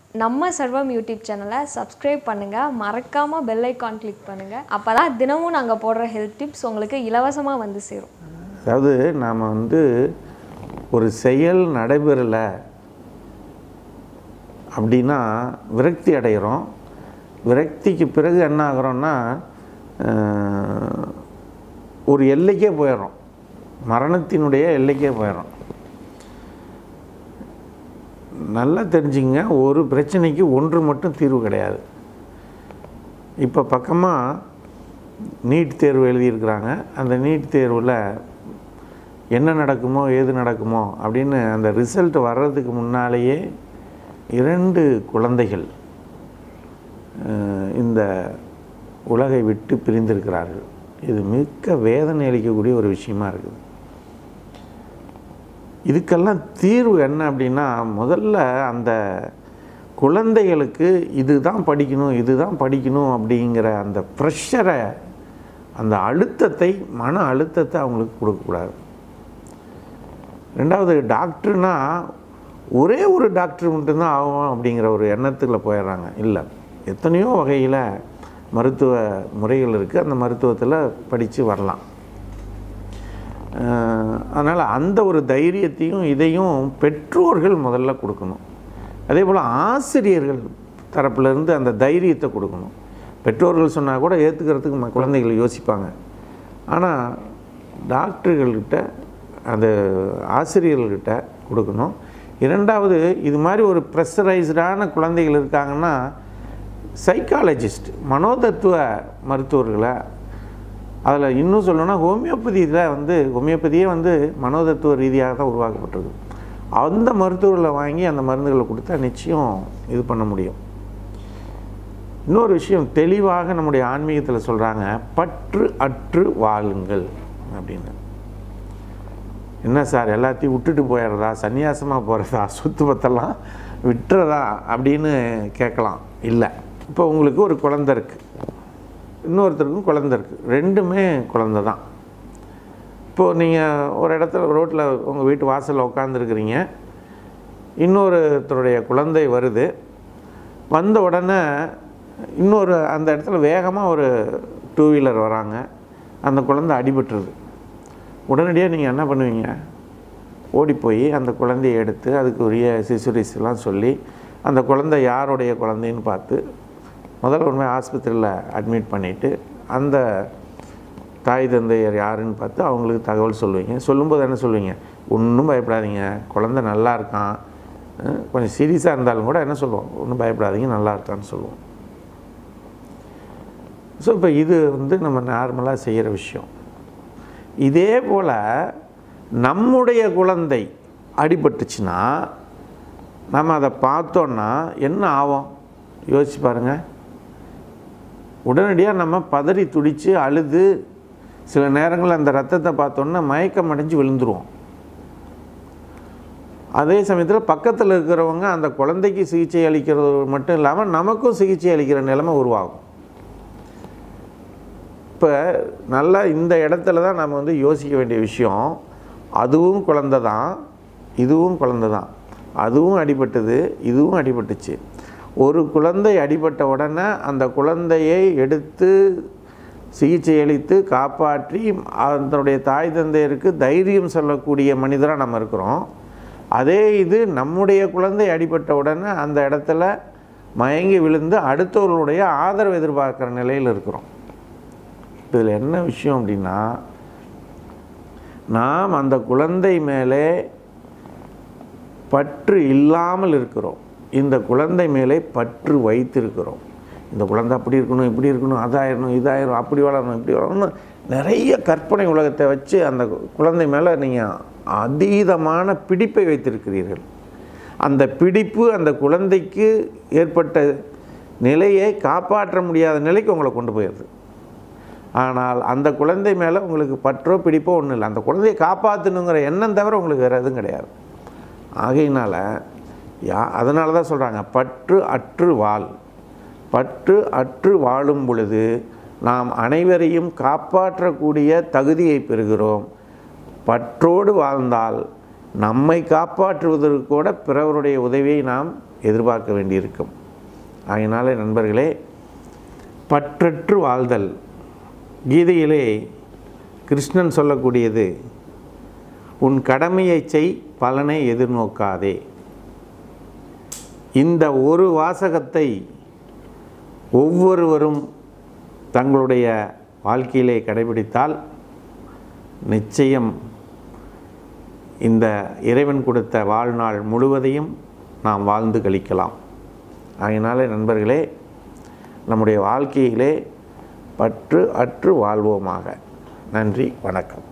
நம்ம சர்வம் யூடியூப் சேனலை சப்ஸ்கிரைப் பண்ணுங்கள் மறக்காமல் பெல் ஐக்கான் கிளிக் பண்ணுங்கள் அப்போ தான் தினமும் நாங்கள் போடுற ஹெல்த் டிப்ஸ் உங்களுக்கு இலவசமாக வந்து சேரும் அதாவது நாம் வந்து ஒரு செயல் நடைபெறலை அப்படின்னா விரக்தி அடைகிறோம் விரக்திக்கு பிறகு என்ன ஆகுறோம்னா அஹ், ஒரு எல்லைக்கே போயிடுறோம் மரணத்தினுடைய எல்லைக்கே போயிடுறோம் நல்லா தெரிஞ்சுங்க ஒரு பிரச்சனைக்கு ஒன்று மட்டும் தீர்வு கிடையாது இப்போ பக்கமாக நீட் தேர்வு எழுதியிருக்கிறாங்க அந்த நீட் தேர்வில் என்ன நடக்குமோ ஏது நடக்குமோ அப்படின்னு அந்த ரிசல்ட் வர்றதுக்கு முன்னாலேயே இரண்டு குழந்தைகள் அஹ், இந்த உலகை விட்டு பிரிந்திருக்கிறார்கள் இது மிக்க வேதனை அளிக்கக்கூடிய ஒரு விஷயமா இருக்குது இதுக்கெல்லாம் தீர்வு என்ன அப்படின்னா முதல்ல அந்த குழந்தைகளுக்கு இதுதான் படிக்கணும் இதுதான் படிக்கணும் அப்படிங்கிற அந்த ப்ரெஷரை அந்த அழுத்தத்தை மன அழுத்தத்தை அவங்களுக்கு கொடுக்கக்கூடாது ரெண்டாவது டாக்டர்னா ஒரே ஒரு டாக்டர் மட்டும்தான் ஆகும் அப்படிங்கிற ஒரு எண்ணத்தில் போயிடுறாங்க இல்லை எத்தனையோ வகையில் மருத்துவ முறைகள் இருக்குது அந்த மருத்துவத்தில் படித்து வரலாம் அதனால் அந்த ஒரு தைரியத்தையும் இதையும் பெற்றோர்கள் முதல்ல கொடுக்கணும் அதே போல் ஆசிரியர்கள் தரப்புலேருந்து அந்த தைரியத்தை கொடுக்கணும் பெற்றோர்கள் சொன்னால் கூட ஏற்றுக்கிறதுக்கு ம- குழந்தைகள் யோசிப்பாங்க ஆனால் டாக்டர்கள்கிட்ட அந்த ஆசிரியர்கள்கிட்ட கொடுக்கணும் இரண்டாவது இது மாதிரி ஒரு ப்ரெஷரைஸ்டான குழந்தைகள் இருக்காங்கன்னா சைக்காலஜிஸ்ட் மனோதத்துவ மருத்துவர்களை அதில் இன்னும் சொல்லணும்னா ஹோமியோபதியில் வந்து ஹோமியோபதியே வந்து மனோதத்துவ ரீதியாக தான் உருவாக்கப்பட்டிருக்கு அந்த மருத்துவர்களை வாங்கி அந்த மருந்துகளை கொடுத்தா நிச்சயம் இது பண்ண முடியும் இன்னொரு விஷயம் தெளிவாக நம்முடைய ஆன்மீகத்தில் சொல்கிறாங்க பற்று அற்று வாழுங்கள் அப்படின்னு என்ன சார் எல்லாத்தையும் விட்டுட்டு போயிடுறதா சன்னியாசமாக போகிறதா சொத்து பத்தெல்லாம் விட்டுறதா அப்படின்னு கேட்கலாம் இல்லை இப்போ உங்களுக்கு ஒரு குழந்தை இருக்குது இன்னொருத்தருக்கும் குழந்தை இருக்குது ரெண்டுமே குழந்தை தான் இப்போது நீங்கள் ஒரு இடத்துல ரோட்டில் உங்கள் வீட்டு வாசலில் உட்காந்துருக்குறீங்க இன்னொருத்தருடைய குழந்தை வருது வந்த உடனே இன்னொரு அந்த இடத்துல வேகமாக ஒரு டூ வீலர் வராங்க அந்த குழந்தை அடிபட்டுருது உடனடியாக நீங்கள் என்ன பண்ணுவீங்க ஓடி போய் அந்த குழந்தையை எடுத்து அதுக்கு உரிய சிசுரிஸ் எல்லாம் சொல்லி அந்த குழந்தை யாருடைய குழந்தைன்னு பார்த்து முதல்ல உண்மை ஆஸ்பத்திரியில் அட்மிட் பண்ணிவிட்டு அந்த தாய் தந்தையர் யாருன்னு பார்த்து அவங்களுக்கு தகவல் சொல்லுவீங்க சொல்லும்போது என்ன சொல்லுவீங்க ஒன்றும் பயப்படாதீங்க குழந்தை நல்லா இருக்கான் அஹ் கொஞ்சம் சீரியஸாக இருந்தாலும் கூட என்ன சொல்லுவோம் ஒன்றும் பயப்படாதீங்க நல்லா இருக்கான்னு சொல்லுவோம் ஸோ இப்போ இது வந்து நம்ம நார்மலாக செய்கிற விஷயம் இதே போல் நம்முடைய குழந்தை அடிபட்டுச்சுன்னா நம்ம அதை பார்த்தோன்னா என்ன ஆகும் யோசிச்சு பாருங்கள் உடனடியாக நம்ம பதறி துடித்து அழுது சில நேரங்களில் அந்த ரத்தத்தை பார்த்தோன்னா மயக்கம் அடைஞ்சு விழுந்துருவோம் அதே சமயத்தில் பக்கத்தில் இருக்கிறவங்க அந்த குழந்தைக்கு சிகிச்சை அளிக்கிறது மட்டும் இல்லாமல் நமக்கும் சிகிச்சை அளிக்கிற நிலைமை உருவாகும் இப்போ நல்லா இந்த இடத்துல தான் நம்ம வந்து யோசிக்க வேண்டிய விஷயம் அதுவும் குழந்தை தான் இதுவும் குழந்தை தான் அதுவும் அடிபட்டது இதுவும் அடிபட்டுச்சு ஒரு குழந்தை அடிபட்ட உடனே அந்த குழந்தையை எடுத்து சிகிச்சை அளித்து காப்பாற்றி அதனுடைய தாய் தந்தையருக்கு தைரியம் சொல்லக்கூடிய மனிதராக நம்ம இருக்கிறோம் அதே இது நம்முடைய குழந்தை அடிபட்ட உடனே அந்த இடத்துல மயங்கி விழுந்து அடுத்தவர்களுடைய ஆதரவு எதிர்பார்க்குற நிலையில் இருக்கிறோம் இதில் என்ன விஷயம் அப்படின்னா நாம் அந்த குழந்தை மேலே பற்று இல்லாமல் இருக்கிறோம் இந்த குழந்தை மேலே பற்று வைத்திருக்கிறோம் இந்த குழந்தை அப்படி இருக்கணும் இப்படி இருக்கணும் அதாயிரணும் இதாயிரும் அப்படி வளரணும் இப்படி வளரணும் நிறைய கற்பனை உலகத்தை வச்சு அந்த குழந்தை மேலே நீங்கள் அதீதமான பிடிப்பை வைத்திருக்கிறீர்கள் அந்த பிடிப்பு அந்த குழந்தைக்கு ஏற்பட்ட நிலையை காப்பாற்ற முடியாத நிலைக்கு உங்களை கொண்டு போயிடுது ஆனால் அந்த குழந்தை மேலே உங்களுக்கு பற்றோ பிடிப்போ ஒன்றும் இல்லை அந்த குழந்தையை காப்பாற்றணுங்கிற எண்ணம் தவிர உங்களுக்கு வேறு எதுவும் கிடையாது ஆகையினால யா அதனால தான் சொல்கிறாங்க பற்று அற்று வாழ் பற்று அற்று வாழும் பொழுது நாம் அனைவரையும் காப்பாற்றக்கூடிய தகுதியை பெறுகிறோம் பற்றோடு வாழ்ந்தால் நம்மை காப்பாற்றுவதற்கு கூட பிறவருடைய உதவியை நாம் எதிர்பார்க்க வேண்டியிருக்கும் ஆகையினாலே நண்பர்களே பற்றற்று வாழ்தல் கீதையிலே கிருஷ்ணன் சொல்லக்கூடியது உன் கடமையை செய் பலனை எதிர்நோக்காதே இந்த ஒரு வாசகத்தை ஒவ்வொருவரும் தங்களுடைய வாழ்க்கையிலே கடைபிடித்தால் நிச்சயம் இந்த இறைவன் கொடுத்த வாழ்நாள் முழுவதையும் நாம் வாழ்ந்து கழிக்கலாம் ஆகையினாலே நண்பர்களே நம்முடைய வாழ்க்கையிலே பற்று அற்று வாழ்வோமாக நன்றி வணக்கம்